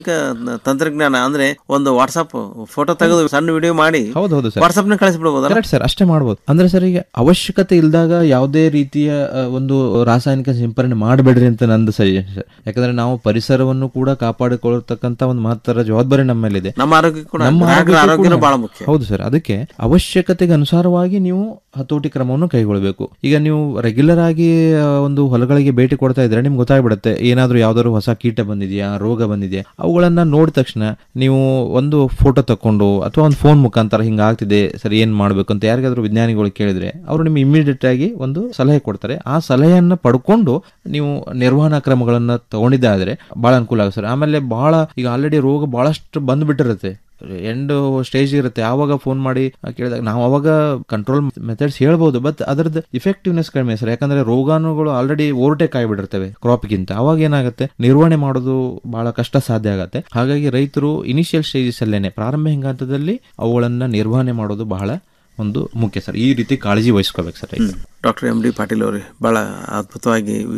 ತಂತ್ರಜ್ಞಾನ ಅಂದ್ರೆ ಒಂದು ವಾಟ್ಸಪ್ ಫೋಟೋ ತೆಗೆದು ಸಣ್ಣ ವಿಡಿಯೋ ಮಾಡಿ ಹೌದು ಹೌದು ಸರ್ ವಾಟ್ಸಪ್ ನ ಕಳಿಸ್ಬಿಡ್ಬೋದಲ್ಲ ಕರೆಕ್ಟ್ ಸರ್ ಅಷ್ಟೇ ಮಾಡ್ಬೋದು ಅಂದ್ರೆ ಸರ್ ಈಗ ಅವಶ್ಯಕತೆ ಇಲ್ದಾಗ ಯಾವುದೇ ರೀತಿಯ ಆ, ಒಂದು ರಾಸಾಯನಿಕ ಸಿಂಪರಣೆ ಮಾಡಬೇಡ್ರಿ ಅಂತ ನಂದು ಸಜೆಷನ್ ಸರ್ ಯಾಕಂದ್ರೆ ನಾವು ಪರಿಸರವನ್ನು ಕೂಡ ಕಾಪಾಡಿಕೊಳ್ಳತಕ್ಕಂತ ಒಂದು ಮಹತ್ತರ ಜವಾಬ್ದಾರಿ ನಮ್ಮ ಮೇಲಿದೆ ನಮ್ಮ ಆರೋಗ್ಯ ಕೂಡ ನಮ್ಮ ಗ್ರಾಹಕರ ಆರೋಗ್ಯಕ್ಕೂ ಆರೋಗ್ಯನೂ ಕೂಡ- ಬಹಳ ಮುಖ್ಯ ಹೌದು ಸರ್ ಅದಕ್ಕೆ ಅವಶ್ಯಕತೆಗೆ ಅನುಸಾರವಾಗಿ ನೀವು ಹತೋಟಿ ಕ್ರಮವನ್ನು ಕೈಗೊಳ್ಳಬೇಕು ಈಗ ನೀವು ರೆಗ್ಯುಲರ್ ಆಗಿ ಆ, ಒಂದು ಹೊಲಗಳಿಗೆ ಭೇಟಿ ಕೊಡ್ತಾ ಇದ್ರೆ ನಿಮ್ಗೆ ಗೊತ್ತಾಗ್ಬಿಡುತ್ತೆ ಏನಾದ್ರೂ ಯಾವ್ದಾದ್ರು ಹೊಸ ಕೀಟ ಬಂದಿದೆಯಾ ರೋಗ ಬಂದಿದೆಯಾ ಅವುಗಳನ್ನ ನೋಡಿದ ತಕ್ಷಣ ನೀವು ಒಂದು ಫೋಟೋ ತಕೊಂಡು ಅಥವಾ ಒಂದು ಫೋನ್ ಮುಖಾಂತರ ಹಿಂಗ ಆಗ್ತಿದೆ ಸರ್ ಏನ್ ಮಾಡ್ಬೇಕು ಅಂತ ಯಾರಿಗಾದ್ರೂ ವಿಜ್ಞಾನಿಗಳು ಕೇಳಿದ್ರೆ ಅವರು ನಿಮ್ಗೆ ಇಮಿಡಿಯೇಟ್ ಆಗಿ ಒಂದು ಸಲಹೆ ಕೊಡ್ತಾರೆ ಆ ಸಲಹೆಯನ್ನ ಪಡ್ಕೊಂಡು ನೀವು ನಿರ್ವಹಣಾ ಕ್ರಮಗಳನ್ನ ತಗೊಂಡಿದ್ದಾದ್ರೆ ಬಹಳ ಅನುಕೂಲ ಆಗುತ್ತೆ ಸರ್ ಆಮೇಲೆ ಬಹಳ ಈಗ ಆಲ್ರೆಡಿ ರೋಗ ಬಹಳಷ್ಟು ಬಂದ್ಬಿಟ್ಟಿರುತ್ತೆ ಎಂಡ್ ಸ್ಟೇಜ್ ಇರುತ್ತೆ ಆವಾಗ ಫೋನ್ ಮಾಡಿ ಕೇಳಿದಾಗ ನಾವು ಅವಾಗ ಕಂಟ್ರೋಲ್ ಮೆಥಡ್ಸ್ ಹೇಳ್ಬೋದು ಬಟ್ ಅದರದ್ದು ಇಫೆಕ್ಟಿವ್ನೆಸ್ ಕಡಿಮೆ ಸರ್ ಯಾಕಂದ್ರೆ ರೋಗಾಣುಗಳು ಆಲ್ರೆಡಿ ಓವರ್ಟೇಕ್ ಆಗಿಬಿಟ್ಟಿರ್ತವೆ ಕ್ರಾಪ್ಗಿಂತ ಅವಾಗ ಏನಾಗುತ್ತೆ ನಿರ್ವಹಣೆ ಮಾಡೋದು ಬಹಳ ಕಷ್ಟ ಸಾಧ್ಯ ಆಗುತ್ತೆ ಹಾಗಾಗಿ ರೈತರು ಇನಿಷಿಯಲ್ ಸ್ಟೇಜಸ್ ಅಲ್ಲೇನೆ ಪ್ರಾರಂಭ ಹಂತದಲ್ಲಿ ಅವುಗಳನ್ನ ನಿರ್ವಹಣೆ ಮಾಡೋದು ಬಹಳ ಒಂದು ಮುಖ್ಯ ಸರ್ ಈ ರೀತಿ ಕಾಳಜಿ ವಹಿಸ್ಕೋಬೇಕು ಸರ್ ರೈತರು ಡಾಕ್ಟರ್ ಎಂ ಡಿ ಪಾಟೀಲ್ ಅವರೇ ಬಹಳ ಅದ್ಭುತವಾಗಿ